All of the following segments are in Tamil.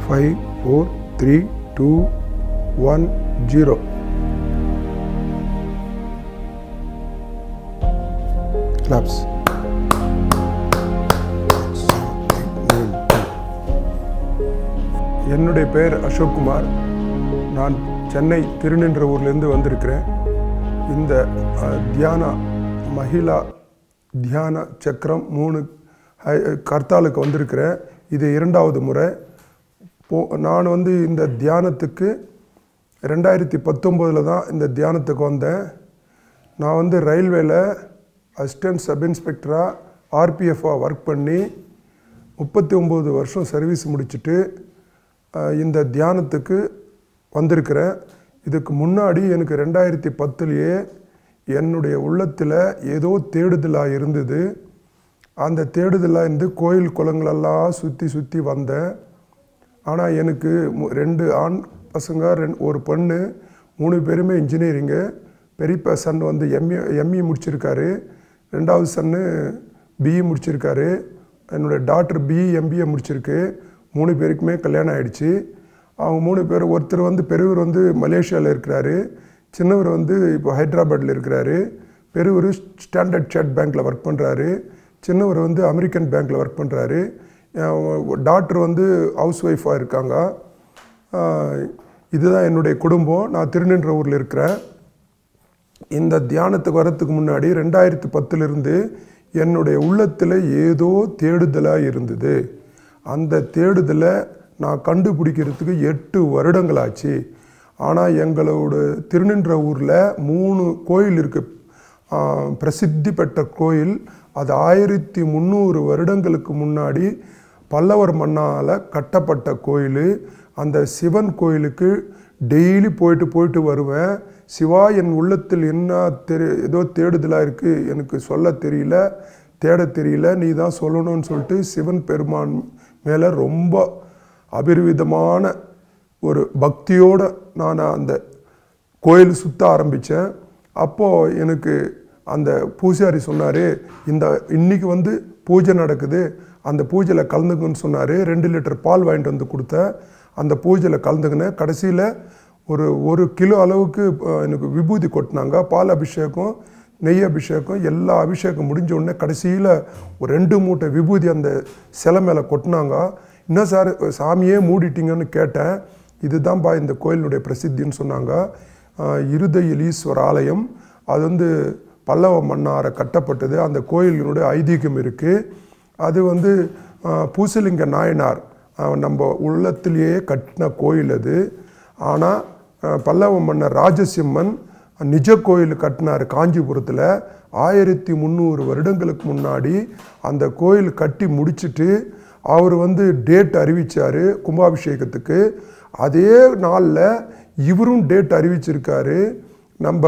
five four three two one zero claps என்னுடைய பெயர் அசோக்குமார் நான் சென்னை திருநின்றவூர்லேருந்து வந்திருக்கிறேன் இந்த அஹ், தியானா மகிழா தியான சக்கரம் மூணு ஹை- கர்த்தாலுக்கு வந்திருக்கிறேன் இது இரண்டாவது முறை போ நான் வந்து இந்த தியானத்துக்கு ரெண்டாயிரத்தி பத்தொம்போதில் தான் இந்த தியானத்துக்கு வந்தேன் நான் வந்து ரயில்வேல அசிஸ்டன்ட் சப் இன்ஸ்பெக்டராக ஆர்பிஎஃபாக ஒர்க் பண்ணி முப்பத்தி ஒம்பது வருஷம் சர்வீஸ் முடிச்சுட்டு அஹ், இந்த தியானத்துக்கு வந்திருக்கிறேன் இதுக்கு முன்னாடி எனக்கு ரெண்டாயிரத்தி பத்துலேயே என்னுடைய உள்ளத்தில் ஏதோ தேடுதலாக இருந்தது அந்த தேடுதலாக இருந்து கோயில் குளங்களெல்லாம் சுற்றி சுற்றி வந்தேன் ஆனால் எனக்கு மு- ரெண்டு ஆண் பசங்க ரெண்டு ஒரு பொண்ணு மூணு பேருமே இன்ஜினியரிங்கு பெரியப்பா சன் வந்து எம்ஏ எம்இ முடிச்சிருக்காரு ரெண்டாவது சன்னு பிஇ முடிச்சிருக்காரு என்னோடய டாக்டர் பிஇ எம்பிஏ முடிச்சிருக்கு மூணு பேருக்குமே கல்யாணம் ஆயிடுச்சு அவங்க மூணு பேர் ஒருத்தர் வந்து பெரியவர் வந்து மலேசியாவில் இருக்கிறாரு சின்னவர் வந்து இப்போ ஹைதராபாத்தில் இருக்கிறாரு பெரியவர் ஸ்டாண்டர்ட் சார்ட் பேங்க்கில் ஒர்க் பண்ணுறாரு சின்னவர் வந்து அமெரிக்கன் பேங்க்கில் ஒர்க் பண்ணுறாரு டாக்டர் வந்து ஹவுஸ் ஒய்ஃபாக இருக்காங்க ஆஹ் இதுதான் என்னுடைய குடும்பம் நான் திருநின்றவூரில் இருக்கிறேன் இந்த தியானத்துக்கு வரத்துக்கு முன்னாடி ரெண்டாயிரத்து பத்துலேருந்து என்னுடைய உள்ளத்தில் ஏதோ தேடுதலாக இருந்தது அந்த தேடுதலை நான் கண்டுபிடிக்கிறதுக்கு எட்டு வருடங்களாச்சு ஆனால் எங்களோட திருநின்ற ஊரில் மூணு கோயில் இருக்குது பிரசித்தி பெற்ற கோயில் அது ஆயிரத்தி முந்நூறு வருடங்களுக்கு முன்னாடி பல்லவர் மண்ணால் கட்டப்பட்ட கோயில் அந்த சிவன் கோயிலுக்கு டெய்லி போயிட்டு போயிட்டு வருவேன் சிவா என் உள்ளத்தில் என்ன தெரி ஏதோ தேடுதலாக இருக்குது எனக்கு சொல்ல தெரியல தேட தெரியல நீ தான் சொல்லணும்னு சொல்லிட்டு சிவன் பெருமான் மேலே ரொம்ப அபிர்விதமான ஒரு பக்தியோடு நான் அந்த கோயில் சுற்ற ஆரம்பித்தேன் அப்போது எனக்கு அந்த பூசாரி சொன்னார் இந்த இன்னைக்கு வந்து பூஜை நடக்குது அந்த பூஜையில் கலந்துக்குன்னு சொன்னார் ரெண்டு லிட்டர் பால் வாங்கிட்டு வந்து கொடுத்தேன் அந்த பூஜையில் கலந்துக்கினேன் கடைசியில் ஒரு ஒரு கிலோ அளவுக்கு அஹ், எனக்கு விபூதி கொட்டினாங்க பால் அபிஷேகம் நெய் அபிஷேகம் எல்லா அபிஷேகம் முடிஞ்ச உடனே கடைசியில் ஒரு ரெண்டு மூட்டை விபூதி அந்த சிலை மேலே கொட்டினாங்க என்ன சார் சாமியே மூடிட்டீங்கன்னு கேட்டேன் இதுதான்ப்பா இந்த கோயிலுடைய பிரசித்தின்னு சொன்னாங்க ஆஹ் இருதயில் ஈஸ்வர் ஆலயம் அது வந்து பல்லவ மன்னார கட்டப்பட்டது அந்த கோயிலினுடைய ஐதீகம் இருக்குது அது வந்து ஆஹ் பூசலிங்க நாயனார் ஆஹ் நம்ம உள்ளத்திலேயே கட்டின கோயில் அது ஆனால் பல்லவ மன்னர் ராஜசிம்மன் நிஜ கோயில் கட்டினார் காஞ்சிபுரத்தில் ஆயிரத்தி முந்நூறு வருடங்களுக்கு முன்னாடி அந்த கோயில் கட்டி முடிச்சிட்டு அவர் வந்து டேட் அறிவிச்சார் கும்பாபிஷேகத்துக்கு அதே நாளில் இவரும் டேட் அறிவிச்சிருக்காரு நம்ம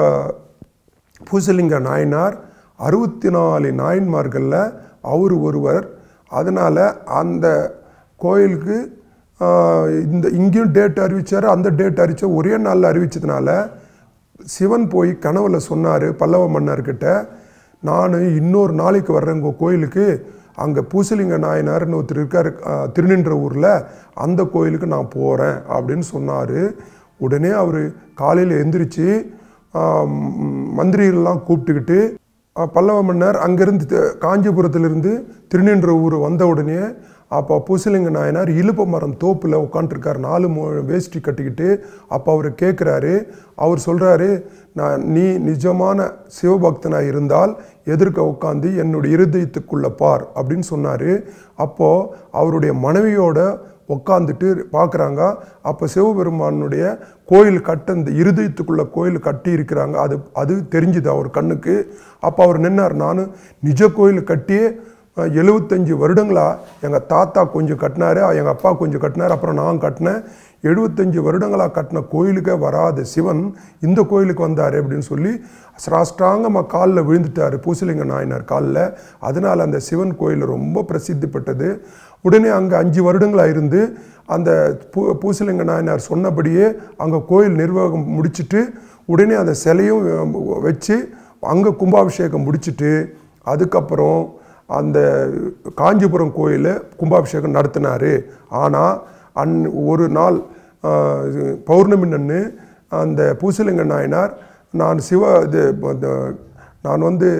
பூசலிங்க நாயனார் அறுபத்தி நாலு நாயன்மார்களில் அவர் ஒருவர் அதனால் அந்த கோயிலுக்கு ஆஹ், இந்த இங்கேயும் டேட் அறிவிச்சார் அந்த டேட் அறிவிச்ச ஒரே நாளில் அறிவிச்சதுனால சிவன் போய் கனவுல சொன்னார் பல்லவ மன்னர்கிட்ட நான் இன்னொரு நாளைக்கு வர்றேன் உங்கள் கோயிலுக்கு அங்கே பூசலிங்க நாயனார்னு ஒருத்தர் இருக்கார் ஆஹ், திருநின்ற ஊரில் அந்த கோயிலுக்கு நான் போகிறேன் அப்படின்னு சொன்னார் உடனே அவர் காலையில் எந்திரிச்சு ஆஹ், ம், மந்திரிகள்லாம் கூப்பிட்டுக்கிட்டு ஆஹ், பல்லவ மன்னர் அங்கேருந்து தி- காஞ்சிபுரத்திலிருந்து திருநின்ற ஊர் வந்த உடனே அப்போ பூசலிங்க நாயனார் இலுப்ப மரம் தோப்பில் உட்காந்துருக்கார் நாலு மோ வேஷ்டி கட்டிக்கிட்டு அப்போ அவர் கேட்குறாரு அவர் சொல்கிறாரு நான் நீ நிஜமான சிவபக்தனாக இருந்தால் எதிர்க்க உட்காந்து என்னுடைய இருதயத்துக்குள்ள பார் அப்படின்னு சொன்னார் அப்போது அவருடைய மனைவியோட உட்காந்துட்டு பார்க்குறாங்க அப்போ சிவபெருமானுடைய கோயில் கட்ட இந்த இருதயத்துக்குள்ள கோயில் கட்டி இருக்கிறாங்க அது அது தெரிஞ்சுது அவர் கண்ணுக்கு அப்போ அவர் நின்னார் நான் நிஜ கோயில் கட்டியே அஹ், எழுபத்தஞ்சு வருடங்களா எங்கள் தாத்தா கொஞ்சம் கட்டினாரு எங்கள் அப்பா கொஞ்சம் கட்டினார் அப்புறம் நான் கட்டினேன் எழுபத்தஞ்சு வருடங்களாக கட்டின கோயிலுக்கே வராத சிவன் இந்த கோயிலுக்கு வந்தார் அப்படின்னு சொல்லி சாஷ்டாங்கமாக காலில் விழுந்துட்டார் பூசலிங்க நாயனார் காலில் அதனால் அந்த சிவன் கோயில் ரொம்ப பிரசித்தி பெற்றது உடனே அங்கே அஞ்சு வருடங்களாக இருந்து அந்த பூ பூசலிங்க நாயனார் சொன்னபடியே அங்கே கோயில் நிர்வாகம் முடிச்சிட்டு உடனே அந்த சிலையும் அஹ், வச்சு அங்கே கும்பாபிஷேகம் முடிச்சிட்டு அதுக்கப்புறம் அந்த காஞ்சிபுரம் கோயிலில் கும்பாபிஷேகம் நடத்தினார் ஆனால் அன் ஒரு நாள் ஆஹ், இது பௌர்ணமி நன்னு அந்த பூசலிங்க நாயனார் நான் சிவ இது இந்த நான் வந்து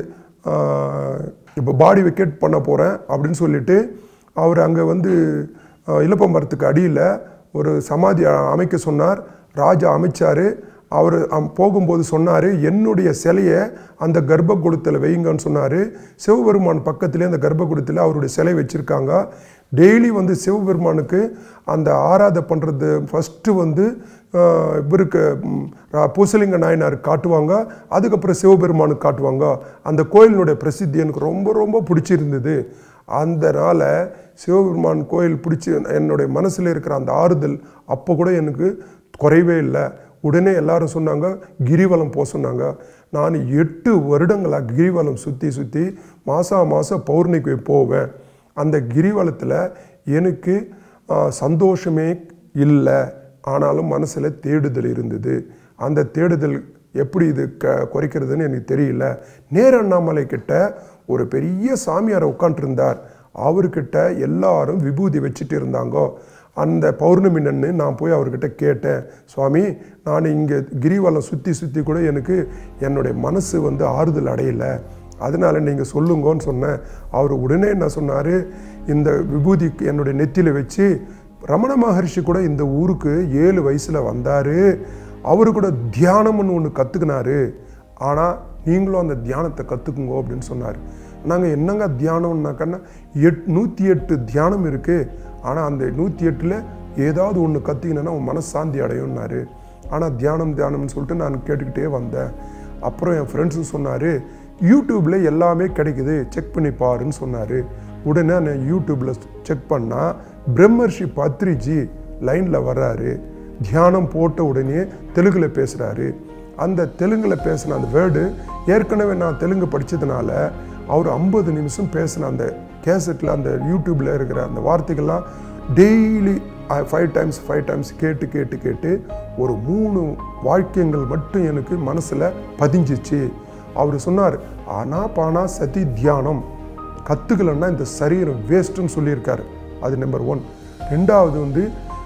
இப்போ பாடி வெக்கேட் பண்ண போகிறேன் அப்படின்னு சொல்லிட்டு அவர் அங்கே வந்து ஆஹ், இலப்ப மரத்துக்கு அடியில் ஒரு சமாதி அ- அமைக்க சொன்னார் ராஜா அமைச்சார் அவர் போகும்போது சொன்னார் என்னுடைய சிலையை அந்த கர்ப்பகுடத்தில் வைங்கன்னு சொன்னார் சிவபெருமான் பக்கத்திலே அந்த கர்ப்பகுடத்தில் அவருடைய சிலை வச்சுருக்காங்க டெய்லி வந்து சிவபெருமானுக்கு அந்த ஆராதை பண்ணுறது ஃபஸ்ட்டு வந்து ஆஹ், இவருக்கு ம், ரா- பூசலிங்க நாயனார் காட்டுவாங்க அதுக்கப்புறம் சிவபெருமானுக்கு காட்டுவாங்க அந்த கோயிலினுடைய பிரசித்தி எனக்கு ரொம்ப ரொம்ப பிடிச்சிருந்தது அந்த நாள சிவபெருமான் கோயில் பிடிச்சி என்னுடைய மனசில் இருக்கிற அந்த ஆறுதல் அப்போ கூட எனக்கு குறைவே இல்லை உடனே எல்லாரும் சொன்னாங்க கிரிவலம் போக சொன்னாங்க நான் எட்டு வருடங்களாக கிரிவலம் சுற்றி சுற்றி மாதம் மாதம் பௌர்ணிக்கு போவேன் அந்த கிரிவலத்தில் எனக்கு ஆ, சந்தோஷமே இல்லை ஆனாலும் மனசில் தேடுதல் இருந்தது அந்த தேடுதல் எப்படி இது க குறைக்கிறதுன்னு எனக்கு தெரியல நேர அண்ணாமலை கிட்ட ஒரு பெரிய சாமியார் உட்காண்ட்ருந்தார் அவர்கிட்ட எல்லாரும் விபூதி வச்சுட்டு இருந்தாங்க அந்த பௌர்ணமி நன்னு நான் போய் அவர்கிட்ட கேட்டேன் சுவாமி நான் இங்கே கிரிவலம் சுற்றி சுற்றி கூட எனக்கு என்னுடைய மனசு வந்து ஆறுதல் அடையலை அதனால நீங்கள் சொல்லுங்கன்னு சொன்னேன் அவர் உடனே என்ன சொன்னார் இந்த விபூதி என்னுடைய நெத்தியில் வச்சு ரமண மகர்ஷி கூட இந்த ஊருக்கு ஏழு வயசில் வந்தார் அவரு கூட தியானம்னு ஒன்று கற்றுக்கினாரு ஆனால் நீங்களும் அந்த தியானத்தை கற்றுக்குங்க அப்படின்னு சொன்னார் நாங்கள் என்னங்க தியானம்னாக்கன்னா எட் நூற்றி எட்டு தியானம் இருக்குது ஆனால் அந்த நூற்றி எட்டில் ஏதாவது ஒன்று கற்றுக்கினா உன் மனசாந்தி அடையும்னாரு ஆனால் தியானம் தியானம்னு சொல்லிட்டு நான் கேட்டுக்கிட்டே வந்தேன் அப்புறம் என் ஃப்ரெண்ட்ஸும் சொன்னார் யூடியூப்பில் எல்லாமே கிடைக்குது செக் பண்ணி பாருன்னு சொன்னார் உடனே நான் யூடியூப்பில் செக் பண்ணால் பிரம்மர்ஷி பத்ரிஜி லைனில் வர்றாரு தியானம் போட்ட உடனே தெலுங்கில் பேசுகிறாரு அந்த தெலுங்கில் பேசின அந்த வேர்டு ஏற்கனவே நான் தெலுங்கு படித்ததுனால அவர் ஐம்பது நிமிஷம் பேசின அந்த கேசட்டில் அந்த யூடியூப்பில் இருக்கிற அந்த வார்த்தைகள்லாம் daily five times five times கேட்டு கேட்டு கேட்டு ஒரு மூணு வாக்கியங்கள் மட்டும் எனக்கு மனசில் பதிஞ்சிச்சு அவர் சொன்னார் ஆனா பானா சதி தியானம் கற்றுக்கலன்னா இந்த சரீரம் வேஸ்ட்டுன்னு சொல்லியிருக்காரு அது நம்பர் ஒன் ரெண்டாவது வந்து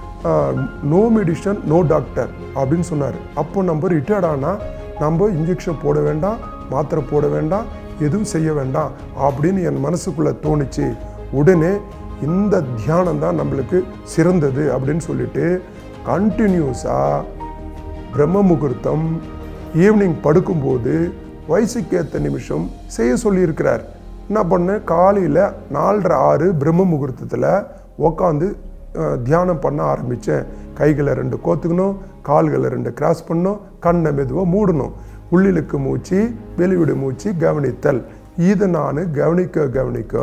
நோ மெடிஷன் நோ டாக்டர் அப்படின்னு சொன்னார் அப்போ நம்ம ரிட்டையர்ட் ஆனால் நம்ம இன்ஜெக்ஷன் போட வேண்டாம் மாத்திரை போட வேண்டாம் எதுவும் செய்ய வேண்டாம் அப்படின்னு என் மனசுக்குள்ளே தோணுச்சு உடனே இந்த தியானம் தான் நம்மளுக்கு சிறந்தது அப்படின்னு சொல்லிட்டு கண்டினியூஸாக பிரம்ம முகூர்த்தம் ஈவினிங் படுக்கும்போது வயசுக்கேற்ற நிமிஷம் செய்ய சொல்லியிருக்கிறார் என்ன பண்ணேன் காலையில் நாலரை ஆறு பிரம்ம முகூர்த்தத்தில் உக்காந்து அஹ், தியானம் பண்ண ஆரம்பித்தேன் கைகளை ரெண்டு கோத்துக்கணும் கால்களை ரெண்டு கிராஸ் பண்ணணும் கண்ணை மெதுவாக மூடணும் உள்ளிழுக்கு மூச்சு வெளிவிடு மூச்சு கவனித்தல் இதை நான் கவனிக்க கவனிக்க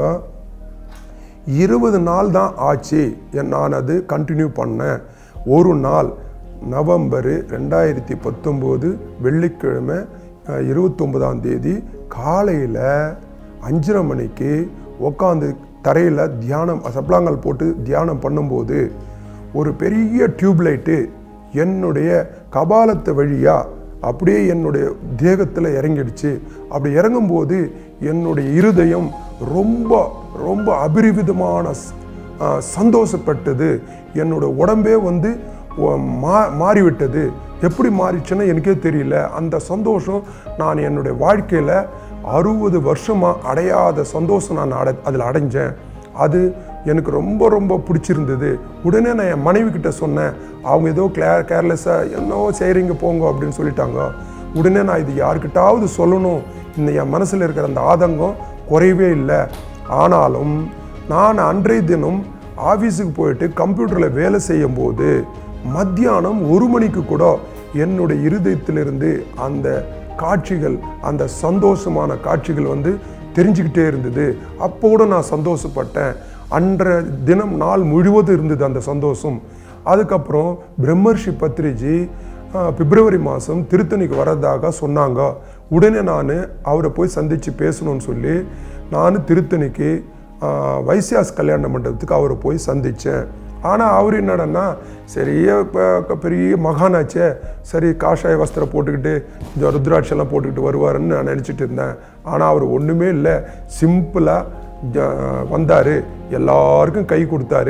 இருபது நாள் தான் ஆச்சு என் நான் அது கண்டினியூ பண்ணேன் ஒரு நாள் நவம்பர் ரெண்டாயிரத்தி பத்தொம்போது வெள்ளிக்கிழமை அஹ், இருபத்தொன்பதாம் தேதி காலையில் அஞ்சரை மணிக்கு உக்காந்து தரையில் தியானம் சப்ளாங்கல் போட்டு தியானம் பண்ணும்போது ஒரு பெரிய டியூப்லைட்டு என்னுடைய கபாலத்து வழியாக அப்படியே என்னுடைய தேகத்தில் இறங்கிடுச்சு அப்படி இறங்கும்போது என்னுடைய இருதயம் ரொம்ப ரொம்ப அபரிவிதமான ஸ்- ஆ, சந்தோஷப்பட்டது என்னோட உடம்பே வந்து ஒ- மா மாறிவிட்டது எப்படி மாறிச்சுன்னா எனக்கே தெரியல அந்த சந்தோஷம் நான் என்னுடைய வாழ்க்கையில் அறுபது வருஷமாக அடையாத சந்தோஷம் நான் அடை அதில் அடைஞ்சேன் அது எனக்கு ரொம்ப ரொம்ப பிடிச்சிருந்தது உடனே நான் என் மனைவி கிட்ட சொன்னேன் அவங்க ஏதோ கிளே கேர்லெஸ்ஸாக என்னவோ செய்கிறீங்க போங்க அப்படின்னு சொல்லிட்டாங்க உடனே நான் இது யாருக்கிட்டாவது சொல்லணும் இந்த என் மனசில் இருக்கிற அந்த ஆதங்கம் குறையவே இல்லை ஆனாலும் நான் அன்றைய தினம் ஆஃபீஸுக்கு போயிட்டு கம்ப்யூட்டரில் வேலை செய்யும்போது மத்தியானம் ஒரு மணிக்கு கூட என்னுடைய இருதயத்திலிருந்து அந்த காட்சிகள் அந்த சந்தோஷமான காட்சிகள் வந்து தெரிஞ்சுக்கிட்டே இருந்தது அப்போ கூட நான் சந்தோஷப்பட்டேன் அன்ற தினம் நாள் முழுவதும் இருந்தது அந்த சந்தோஷம் அதுக்கப்புறம் பிரம்மர்ஷி பத்ரிஜி ஆஹ், பிப்ரவரி மாதம் திருத்தணிக்கு வரதாக சொன்னாங்க உடனே நான் அவரை போய் சந்தித்து பேசணும்னு சொல்லி நான் திருத்தணிக்கு ஆஹ், வைசியாஸ் கல்யாண மண்டபத்துக்கு அவரை போய் சந்தித்தேன் ஆனால் அவர் என்னடன்னா சரிய ப- பெரிய மகானாச்சே சரி காஷாய வஸ்திரம் போட்டுக்கிட்டு இந்த ருத்ராட்செல்லாம் போட்டுக்கிட்டு வருவாருன்னு நான் நினச்சிட்டு இருந்தேன் ஆனால் அவர் ஒன்றுமே இல்லை சிம்பிளாக வந்தார் எல்லாருக்கும் கை கொடுத்தாரு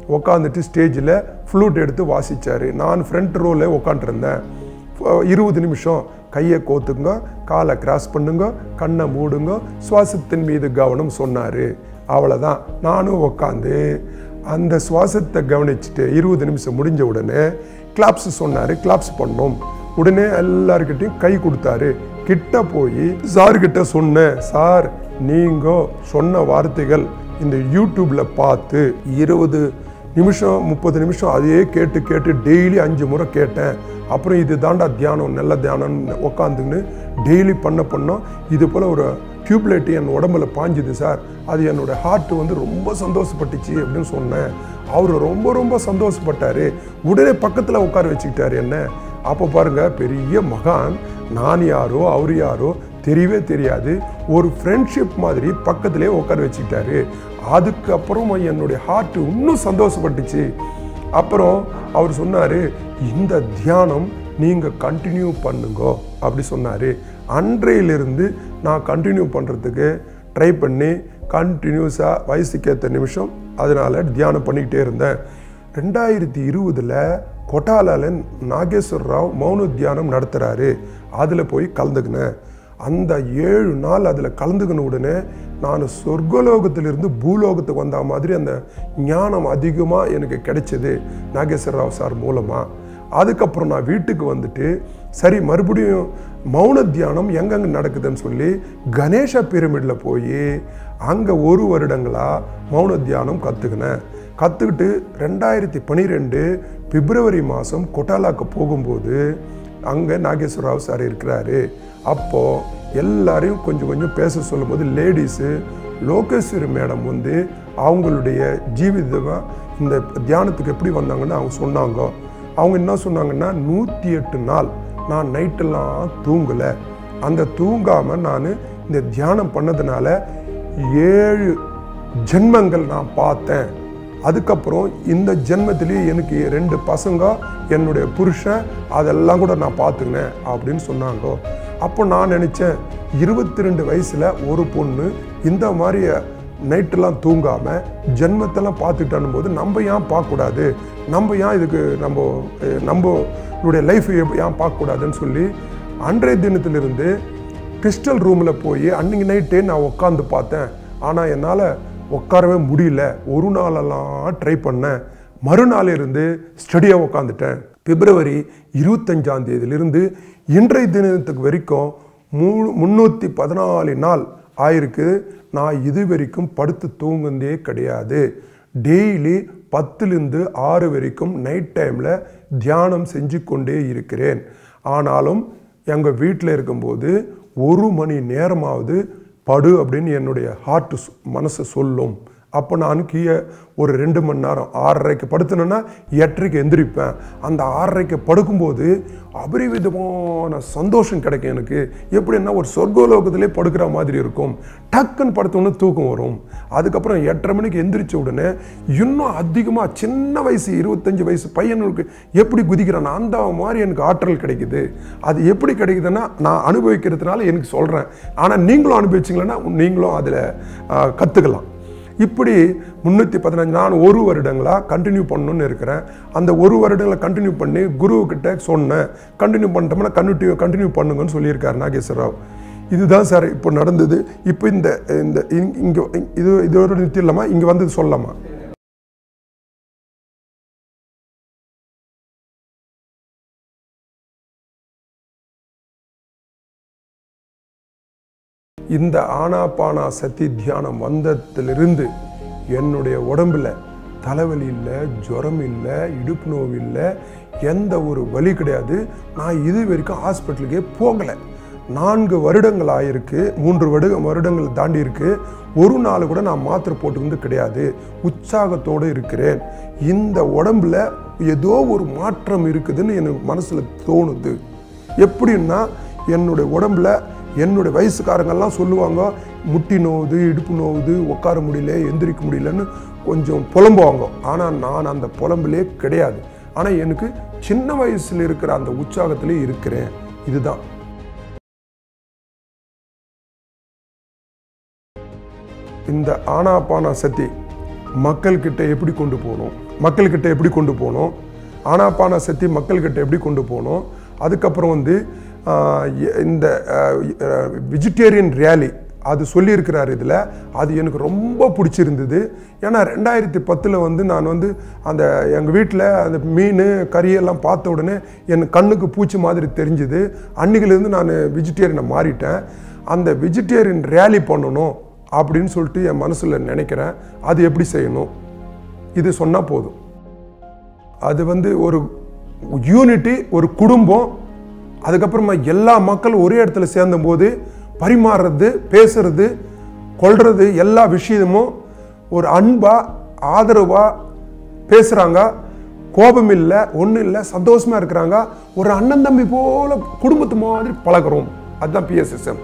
உக்காந்துட்டு ஸ்டேஜில் ஃப்ளூட் எடுத்து வாசிச்சாரு நான் ஃப்ரண்ட் ரோவில் உக்காண்ட்ருந்தேன் இருபது நிமிஷம் கையை கோத்துங்க காலை கிராஸ் பண்ணுங்க கண்ணை மூடுங்க சுவாசத்தின் மீது கவனம் சொன்னார் அவ்வளோதான் நானும் உக்காந்து அந்த சுவாசத்தை கவனிச்சுட்டு இருபது நிமிஷம் முடிஞ்ச உடனே கிளாப்ஸ் சொன்னார் கிளாப்ஸ் பண்ணோம் உடனே எல்லாருக்கிட்டையும் கை கொடுத்தாரு கிட்ட போய் சார்கிட்ட சொன்னேன் சார் நீங்க சொன்ன வார்த்தைகள் இந்த யூடியூப்ல பார்த்து இருபது நிமிஷம் முப்பது நிமிஷம் அதையே கேட்டு கேட்டு டெய்லி அஞ்சு முறை கேட்டேன் அப்புறம் இது தாண்டா தியானம் நல்ல தியானம்னு உக்காந்துன்னு டெய்லி பண்ண பண்ணோம் இது போல் ஒரு டியூப்லைட் என் உடம்புல பாஞ்சுது சார் அது என்னோட ஹார்ட் வந்து ரொம்ப சந்தோஷப்பட்டுச்சு அப்படின்னு சொன்னேன் அவர் ரொம்ப ரொம்ப சந்தோஷப்பட்டாரு உடனே பக்கத்தில் உட்கார வச்சுக்கிட்டாரு என்ன அப்போ பாருங்க பெரிய மகான் நான் யாரோ அவர் யாரோ தெரியவே தெரியாது ஒரு ஃப்ரெண்ட்ஷிப் மாதிரி பக்கத்திலே உட்கார வச்சுக்கிட்டாரு அதுக்கப்புறம் என்னுடைய ஹார்ட் இன்னும் சந்தோஷப்பட்டுச்சு அப்புறம் அவர் சொன்னார் இந்த தியானம் நீங்கள் கண்டினியூ பண்ணுங்க அப்படி சொன்னார் அன்றையிலிருந்து நான் கண்டினியூ பண்ணுறதுக்கு ட்ரை பண்ணி கண்டினியூஸாக வயசுக்கு ஏற்ற நிமிஷம் அதனால் தியானம் பண்ணிக்கிட்டே இருந்தேன் ரெண்டாயிரத்தி இருபதில் கொட்டாலால நாகேஸ்வர ராவ் மௌன தியானம் நடத்துகிறாரு அதில் போய் கலந்துக்கினேன் அந்த ஏழு நாள் அதில் கலந்துக்கின உடனே நான் சொர்க்கலோகத்திலிருந்து பூலோகத்துக்கு வந்த மாதிரி அந்த ஞானம் அதிகமாக எனக்கு கிடைச்சது நாகேஸ்வர ராவ் சார் மூலமாக அதுக்கப்புறம் நான் வீட்டுக்கு வந்துட்டு சரி மறுபடியும் மௌன தியானம் எங்கெங்கே நடக்குதுன்னு சொல்லி கணேச பிரமிடில் போய் அங்கே ஒரு வருடங்களாக மௌன தியானம் கற்றுக்கினேன் கற்றுக்கிட்டு ரெண்டாயிரத்தி பன்னிரெண்டு பிப்ரவரி மாதம் கொட்டாலாக்கு போகும்போது அங்கே நாகேஸ்வர ராவ் சார் இருக்கிறாரு அப்போது எல்லாரையும் கொஞ்சம் கொஞ்சம் பேச சொல்லும்போது லேடிஸு லோகேஸ்வரி மேடம் வந்து அவங்களுடைய ஜீவிதமாக இந்த தியானத்துக்கு எப்படி வந்தாங்கன்னு அவங்க சொன்னாங்க அவங்க என்ன சொன்னாங்கன்னா நூற்றி எட்டு நாள் நான் நைட்டெல்லாம் தூங்கலை அந்த தூங்காமல் நான் இந்த தியானம் பண்ணதுனால ஏழு ஜென்மங்கள் நான் பார்த்தேன் அதுக்கப்புறம் இந்த ஜென்மத்திலேயே எனக்கு ரெண்டு பசங்க என்னுடைய புருஷன் அதெல்லாம் கூட நான் பார்த்துக்கினேன் அப்படின்னு சொன்னாங்க அப்போ நான் நினச்சேன் இருபத்தி ரெண்டு வயசில் ஒரு பொண்ணு இந்த மாதிரி நைட்டெல்லாம் தூங்காமல் ஜென்மத்தெல்லாம் பார்த்துட்டானும் போது நம்ம ஏன் பார்க்கக்கூடாது நம்ம ஏன் இதுக்கு நம்ம அஹ், நம்மளுடைய லைஃப் ஏன் பார்க்கக்கூடாதுன்னு சொல்லி அன்றைய தினத்திலிருந்து கிறிஸ்டல் ரூமில் போய் அன்றைக்கி நைட்டே நான் உட்காந்து பார்த்தேன் ஆனால் என்னால் உட்காரவே முடியல ஒரு நாளெல்லாம் ட்ரை பண்ணேன் மறுநாள் இருந்து ஸ்டடியாக உட்காந்துட்டேன் பிப்ரவரி இருபத்தஞ்சாம் தேதியிலிருந்து இன்றைய தினத்துக்கு வரைக்கும் மூ முந்நூற்றி பதினாலு நாள் ஆயிருக்கு நான் இது வரைக்கும் படுத்து தூங்குனதே கிடையாது டெய்லி பத்துலேருந்து ஆறு வரைக்கும் நைட் டைமில் தியானம் செஞ்சு கொண்டே இருக்கிறேன் ஆனாலும் எங்கள் வீட்டில் இருக்கும்போது ஒரு மணி நேரமாவது படு அப்படின்னு என்னுடைய ஹார்ட் மனசு சொல்லும் அப்போ நான் கீழே ஒரு ரெண்டு மணி நேரம் ஆறரைக்கு படுத்துனேன்னா எட்டரைக்கு எந்திரிப்பேன் அந்த ஆறரைக்கு படுக்கும்போது அபரிவிதமான சந்தோஷம் கிடைக்கும் எனக்கு எப்படின்னா ஒரு சொர்க்கலோகத்திலே படுக்கிற மாதிரி இருக்கும் டக்குன்னு படுத்தோன்னே தூக்கம் வரும் அதுக்கப்புறம் எட்டரை மணிக்கு எந்திரிச்ச உடனே இன்னும் அதிகமாக சின்ன வயசு இருபத்தஞ்சு வயசு பையனுக்கு எப்படி குதிக்கிறான் அந்த மாதிரி எனக்கு ஆற்றல் கிடைக்குது அது எப்படி கிடைக்குதுன்னா நான் அனுபவிக்கிறதுனால எனக்கு சொல்கிறேன் ஆனால் நீங்களும் அனுபவிச்சிங்களன்னா நீங்களும் அதில் கற்றுக்கலாம் இப்படி முந்நூற்றி பதினஞ்சு நான் ஒரு வருடங்களாக கண்டினியூ பண்ணணும்னு இருக்கிறேன் அந்த ஒரு வருடங்களை கண்டினியூ பண்ணி குருவுக்கிட்ட சொன்னேன் கண்டினியூ பண்ணிட்டோம்னா கண்டினியூ கண்டினியூ பண்ணுங்கன்னு சொல்லியிருக்காரு நாகேஸ்வர ராவ் இதுதான் சார் இப்போ நடந்தது இப்போ இந்த இந்த இங்கே இது இதோட நிறுத்திடலாமா இங்கே வந்து சொல்லலாமா இந்த ஆனாபானா சத்தி தியானம் வந்ததிலிருந்து என்னுடைய உடம்புல தலைவலி இல்லை ஜுரம் இல்லை இடுப்பு நோவு இல்லை எந்த ஒரு வலி கிடையாது நான் இது வரைக்கும் ஹாஸ்பிட்டலுக்கே போகலை நான்கு வருடங்கள் ஆயிருக்கு மூன்று வருட வருடங்கள் தாண்டி இருக்கு ஒரு நாள் கூட நான் மாத்திரை போட்டுக்கிட்டு கிடையாது உற்சாகத்தோடு இருக்கிறேன் இந்த உடம்புல ஏதோ ஒரு மாற்றம் இருக்குதுன்னு எனக்கு மனசில் தோணுது எப்படின்னா என்னுடைய உடம்புல என்னுடைய வயசுக்காரங்கெல்லாம் சொல்லுவாங்க முட்டி நோவுது இடுப்பு நோவுது உட்கார முடியல எந்திரிக்க முடியலன்னு கொஞ்சம் புலம்புவாங்க ஆனால் நான் அந்த புலம்புலே கிடையாது ஆனால் எனக்கு சின்ன வயசில் இருக்கிற அந்த உற்சாகத்திலே இருக்கிறேன் இதுதான் இந்த ஆனாபானா சத்தி மக்கள்கிட்ட எப்படி கொண்டு போகணும் மக்கள்கிட்ட எப்படி கொண்டு போகணும் ஆனாப்பான சக்தி மக்கள்கிட்ட எப்படி கொண்டு போகணும் அதுக்கப்புறம் வந்து ஆஹ், எ- இந்த வெஜிடேரியன் ரேலி அது சொல்லியிருக்கிறார் இதில் அது எனக்கு ரொம்ப பிடிச்சிருந்தது ஏன்னா ரெண்டாயிரத்தி பத்தில் வந்து நான் வந்து அந்த எங்கள் வீட்டில் அந்த மீன் கறியெல்லாம் பார்த்த உடனே என் கண்ணுக்கு பூச்சி மாதிரி தெரிஞ்சுது அன்னைக்கிலேருந்து நான் வெஜிடேரியனை மாறிட்டேன் அந்த வெஜிடேரியன் ரேலி பண்ணணும் அப்படின்னு சொல்லிட்டு என் மனசில் நினைக்கிறேன் அது எப்படி செய்யணும் இது சொன்னால் போதும் அது வந்து ஒரு யூனிட்டி ஒரு குடும்பம் அதுக்கப்புறமா எல்லா மக்களும் ஒரே இடத்துல சேர்ந்தபோது பரிமாறுறது பேசுறது கொள்றது எல்லா விஷயமும் ஒரு அன்பா ஆதரவா பேசுறாங்க கோபம் இல்லை ஒன்றும் இல்லை சந்தோஷமா இருக்கிறாங்க ஒரு அண்ணன் தம்பி போல குடும்பத்து மாதிரி பழகுறோம் அதுதான் பிஎஸ்எஸ்எம்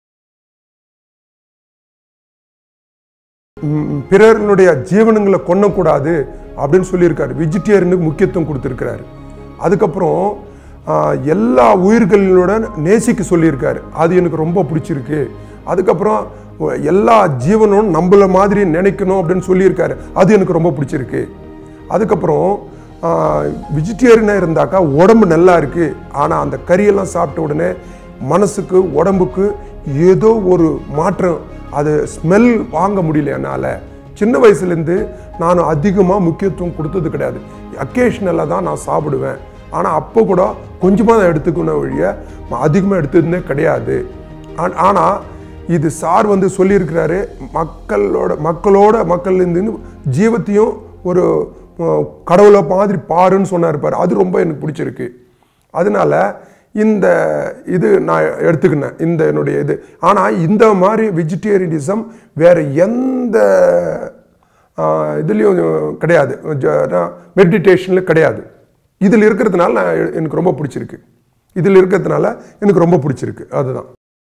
ம், பிறர்களுடைய ஜீவனங்களை கொல்லக்கூடாது அப்படின்னு சொல்லியிருக்காரு வெஜிடேரியனுக்கு முக்கியத்துவம் கொடுத்துருக்கிறாரு அதுக்கப்புறம் ஆ, எல்லா உயிர்களுடன் நேசிக்க சொல்லியிருக்காரு அது எனக்கு ரொம்ப பிடிச்சிருக்கு அதுக்கப்புறம் ஒ- எல்லா ஜீவனும் நம்மள மாதிரி நினைக்கணும் அப்படின்னு சொல்லியிருக்காரு அது எனக்கு ரொம்ப பிடிச்சிருக்கு அதுக்கப்புறம் வெஜிடேரியனாக இருந்தாக்கா உடம்பு நல்லா இருக்கு ஆனால் அந்த கறியெல்லாம் சாப்பிட்ட உடனே மனசுக்கு உடம்புக்கு ஏதோ ஒரு மாற்றம் அது ஸ்மெல் வாங்க முடியல என்னால் சின்ன வயசுலேருந்து நான் அதிகமாக முக்கியத்துவம் கொடுத்தது கிடையாது அக்கேஷ்னலாக தான் நான் சாப்பிடுவேன் ஆனால் அப்போ கூட கொஞ்சமாக தான் எடுத்துக்கணும் வழிய அதிகமாக எடுத்ததுனே கிடையாது ஆனால் இது சார் வந்து சொல்லியிருக்கிறாரு மக்களோட மக்களோட மக்கள்லேருந்து ஜீவத்தையும் ஒரு அஹ், கடவுளை மாதிரி பாருன்னு சொன்னார் பாரு அது ரொம்ப எனக்கு பிடிச்சிருக்கு அதனால இந்த இது நான் எடுத்துக்கினேன் இந்த என்னுடைய இது ஆனால் இந்த மாதிரி வெஜிடேரியனிசம் வேற எந்த ஆஹ், இதுலேயும் கிடையாது மெடிடேஷனில் கிடையாது இதில் இருக்கிறதுனால நான் எ- எனக்கு ரொம்ப பிடிச்சிருக்கு இதில் இருக்கிறதுனால எனக்கு ரொம்ப பிடிச்சிருக்கு அதுதான்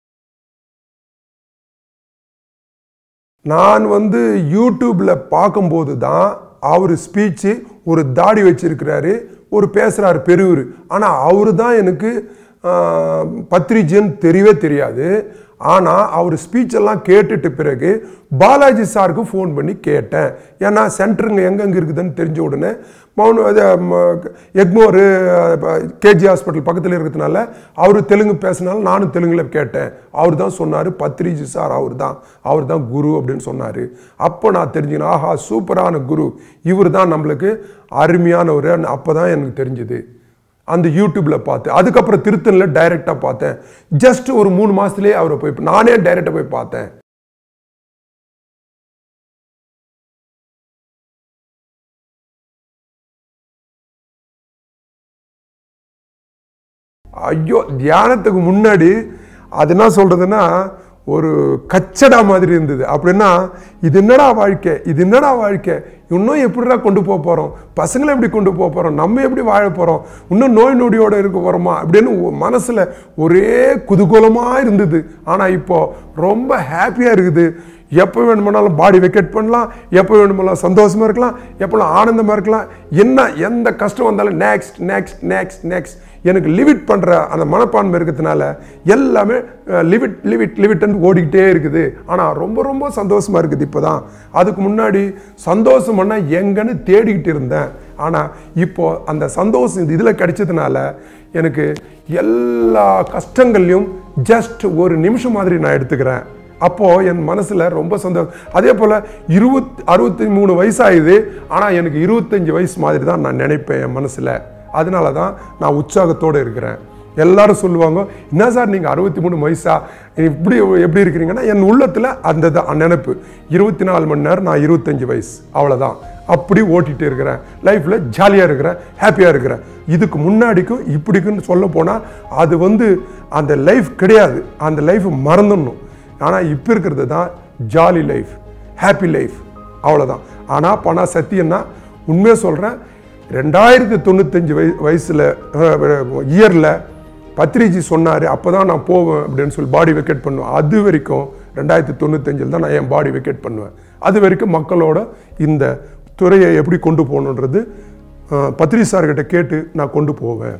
நான் வந்து யூடியூப்ல பார்க்கும்போது தான் அவர் ஸ்பீச்சு ஒரு தாடி வச்சிருக்கிறாரு ஒரு பேசுறாரு பெரியவர் ஆனால் அவரு தான் எனக்கு ஆஹ், பத்ரிஜின்னு தெரியவே தெரியாது ஆனால் அவர் ஸ்பீச் எல்லாம் கேட்டுட்டு பிறகு பாலாஜி சாருக்கு ஃபோன் பண்ணி கேட்டேன் ஏன்னா சென்டருங்க எங்கெங்கே இருக்குதுன்னு தெரிஞ்ச உடனே மௌன அது, ம, எக்மோர் கேஜி ஹாஸ்பிட்டல் பக்கத்தில் இருக்கிறதுனால அவர் தெலுங்கு பேசினாலும் நானும் தெலுங்குல கேட்டேன் அவர் தான் சொன்னார் பத்ரிஜி சார் அவர் தான் அவர் தான் குரு அப்படின்னு சொன்னார் அப்போ நான் தெரிஞ்சுக்கினேன் ஆஹா சூப்பரான குரு இவர் தான் நம்மளுக்கு அருமையானவர் அப்போ தான் எனக்கு தெரிஞ்சுது அந்த யூடியூப்ல பார்த்து அதுக்கப்புறம் திருத்தணில் டைரெக்டாக பார்த்தேன் ஜஸ்ட் ஒரு மூணு மாசத்துலயே அவரை போய் நானே டைரெக்டாக போய் பார்த்தேன் ஐயோ தியானத்துக்கு முன்னாடி அது என்ன சொல்றதுன்னா ஒரு கச்சடா மாதிரி இருந்தது அப்படின்னா இது என்னடா வாழ்க்கை இது என்னடா வாழ்க்கை இன்னும் எப்படிடா கொண்டு போக போறோம் பசங்களை எப்படி கொண்டு போக போறோம் நம்ம எப்படி வாழ போறோம் இன்னும் நோய் நொடியோட இருக்க போறோமா அப்படின்னு ஒ- மனசுல ஒரே குதூகலமா இருந்தது ஆனா இப்போ ரொம்ப ஹாப்பியா இருக்குது எப்போ வேணுமானாலும் பாடி வெக்கெட் பண்ணலாம் எப்போ வேணுமானாலும் சந்தோஷமா இருக்கலாம் எப்போலாம் ஆனந்தமா இருக்கலாம் என்ன எந்த கஷ்டம் வந்தாலும் நெக்ஸ்ட் நெக்ஸ்ட் நெக்ஸ்ட் நெக்ஸ்ட் எனக்கு லிவிட் பண்ற அந்த மனப்பான்மை இருக்கிறதுனால எல்லாமே லிவிட் லிவிட் லிவிட்னு ஓடிக்கிட்டே இருக்குது ஆனா ரொம்ப ரொம்ப சந்தோஷமா இருக்குது இப்போதான் அதுக்கு முன்னாடி சந்தோஷம் பண்ண எங்கன்னு தேடிக்கிட்டு இருந்தேன் ஆனா இப்போ அந்த சந்தோஷம் இந்த இதில் கிடைச்சதுனால எனக்கு எல்லா கஷ்டங்கள்லையும் ஜஸ்ட் ஒரு நிமிஷம் மாதிரி நான் எடுத்துக்கிறேன் அப்போ என் மனசுல ரொம்ப சந்தோஷம் அதே போல இருபத் அறுபத்தி மூணு வயசாகுது ஆனா எனக்கு இருபத்தஞ்சு வயசு மாதிரி தான் நான் நினைப்பேன் என் மனசுல அதனால தான் நான் உற்சாகத்தோட இருக்கிறேன் எல்லாரும் சொல்லுவாங்க என்ன சார் நீங்கள் அறுபத்தி மூணு வயசா இப்படி எப்படி இருக்கிறீங்கன்னா என் உள்ளத்தில் அந்த தான் நினைப்பு இருபத்தி நாலு மணி நேரம் நான் இருபத்தஞ்சு வயசு அவ்வளோதான் அப்படி ஓட்டிட்டு இருக்கிறேன் லைஃப்பில் ஜாலியாக இருக்கிறேன் ஹாப்பியாக இருக்கிறேன் இதுக்கு முன்னாடிக்கும் இப்படிக்குன்னு சொல்ல போனால் அது வந்து அந்த லைஃப் கிடையாது அந்த லைஃப் மறந்துடணும் ஆனால் இப்போ இருக்கிறது தான் ஜாலி லைஃப் ஹாப்பி லைஃப் அவ்வளோதான் ஆனால் பணம் சத்தியம்னா உண்மையாக சொல்கிறேன் ரெண்டாயிரத்தி தொண்ணூத்தஞ்சு வய வயசில் இயரில் பத்ரிஜி சொன்னார் அப்போ தான் நான் போவேன் அப்படின்னு சொல்லி பாடி வெக்கேட் பண்ணுவேன் அது வரைக்கும் ரெண்டாயிரத்தி தொண்ணூத்தஞ்சில் தான் நான் என் பாடி வெக்கேட் பண்ணுவேன் அது வரைக்கும் மக்களோட இந்த துறையை எப்படி கொண்டு போகணுன்றது அஹ், பத்ரி சார்கிட்ட கேட்டு நான் கொண்டு போவேன்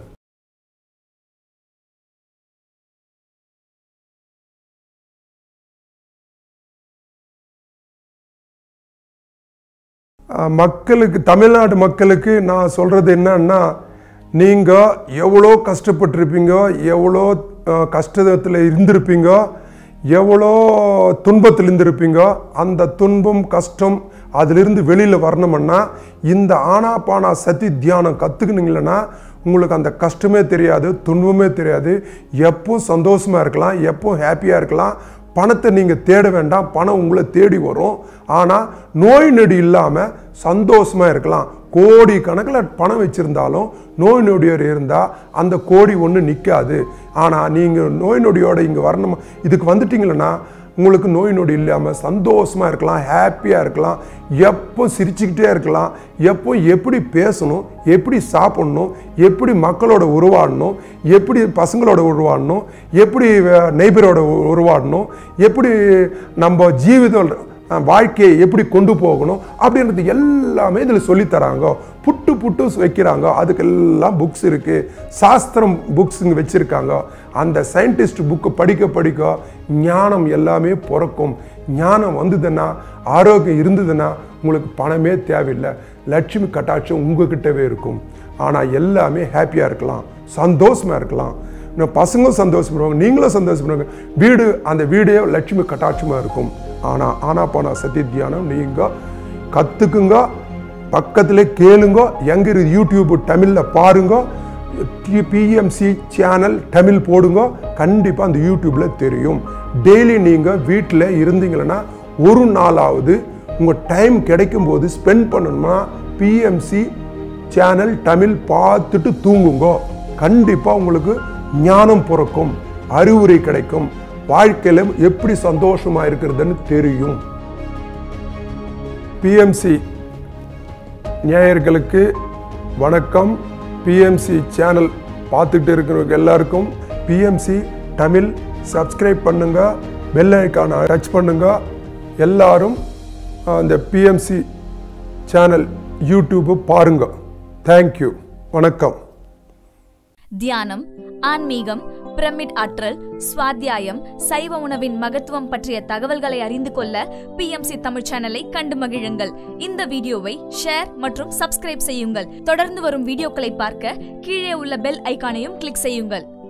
அஹ், மக்களுக்கு தமிழ்நாடு மக்களுக்கு நான் சொல்கிறது என்னன்னா நீங்கள் எவ்வளோ கஷ்டப்பட்டிருப்பீங்க எவ்வளோ அஹ், கஷ்டத்தில் இருந்திருப்பீங்க எவ்வளோ துன்பத்தில் இருந்திருப்பீங்க அந்த துன்பம் கஷ்டம் அதிலிருந்து வெளியில் வரணும்னா இந்த ஆனா பானா சதி தியானம் கற்றுக்கினீங்களன்னா உங்களுக்கு அந்த கஷ்டமே தெரியாது துன்பமே தெரியாது எப்போ சந்தோஷமாக இருக்கலாம் எப்போ ஹாப்பியாக இருக்கலாம் பணத்தை நீங்கள் தேட வேண்டாம் பணம் உங்களை தேடி வரும் ஆனால் நோய் நொடி இல்லாமல் சந்தோஷமாக இருக்கலாம் கோடி கணக்கில் பணம் வச்சுருந்தாலும் நோய் நொடியோடு இருந்தால் அந்த கோடி ஒன்று நிற்காது ஆனால் நீங்கள் நோய் நொடியோட இங்கே வரணும் இதுக்கு வந்துட்டீங்களன்னா உங்களுக்கு நோய் நொடி இல்லாமல் சந்தோஷமாக இருக்கலாம் ஹாப்பியாக இருக்கலாம் எப்போ சிரிச்சுக்கிட்டே இருக்கலாம் எப்போ எப்படி பேசணும் எப்படி சாப்பிடணும் எப்படி மக்களோட உருவாடணும் எப்படி பசங்களோட உருவாடணும் எப்படி நெய்பரோட உருவாடணும் எப்படி நம்ம ஜீவிதம் அஹ், வாழ்க்கையை எப்படி கொண்டு போகணும் அப்படின்றது எல்லாமே இதில் சொல்லித்தராங்க புட்டு புட்டு வைக்கிறாங்க அதுக்கெல்லாம் புக்ஸ் இருக்குது சாஸ்திரம் புக்ஸ் இங்கே வச்சுருக்காங்க அந்த சயின்டிஸ்ட் புக்கு படிக்க படிக்க ஞானம் எல்லாமே பிறக்கும் ஞானம் வந்ததுன்னா ஆரோக்கியம் இருந்ததுன்னா உங்களுக்கு பணமே தேவையில்லை லட்சுமி கட்டாட்சம் உங்ககிட்டவே இருக்கும் ஆனால் எல்லாமே ஹாப்பியாக இருக்கலாம் சந்தோஷமாக இருக்கலாம் இன்னும் பசங்களும் சந்தோஷப்படுவாங்க நீங்களும் சந்தோஷப்படுவாங்க வீடு அந்த வீடே லட்சுமி கட்டாட்சமாக இருக்கும் ஆனால் ஆனா போனா சத்திய தியானம் நீங்கள் கற்றுக்குங்க பக்கத்தில் கேளுங்க எங்கே இருக்குது யூடியூப் தமிழில் பாருங்க பிஎம்சி சேனல் தமிழ் போடுங்க கண்டிப்பாக அந்த யூடியூப்பில் தெரியும் டெய்லி நீங்கள் வீட்டில் இருந்தீங்கன்னா ஒரு நாளாவது உங்கள் டைம் கிடைக்கும் போது ஸ்பெண்ட் பண்ணணும்னா பிஎம்சி சேனல் தமிழ் பார்த்துட்டு தூங்குங்க கண்டிப்பாக உங்களுக்கு ஞானம் பிறக்கும் அறிவுரை கிடைக்கும் வாழ்க்கையில் எப்படி சந்தோஷமாக இருக்கிறதுன்னு தெரியும் பிஎம்சி நேயர்களுக்கு வணக்கம் பிஎம்சி சேனல் பார்த்துட்டு இருக்கிறவங்க எல்லாருக்கும் பிஎம்சி தமிழ் சப்ஸ்கிரைப் பண்ணுங்க பெல் ஐக்கானை டச் பண்ணுங்க எல்லாரும் அஹ், இந்த பிஎம்சி சேனல் யூடியூப்பு பாருங்க தேங்க்யூ வணக்கம் தியானம் ஆன்மீகம் பிரமிட் ஆற்றல் சுவாத்தியாயம் சைவ உணவின் மகத்துவம் பற்றிய தகவல்களை அறிந்து கொள்ள பிஎம்சி தமிழ் சேனலை கண்டு மகிழுங்கள் இந்த வீடியோவை ஷேர் மற்றும் சப்ஸ்கிரைப் செய்யுங்கள் தொடர்ந்து வரும் வீடியோக்களை பார்க்க கீழே உள்ள பெல் ஐகானையும் கிளிக் செய்யுங்கள்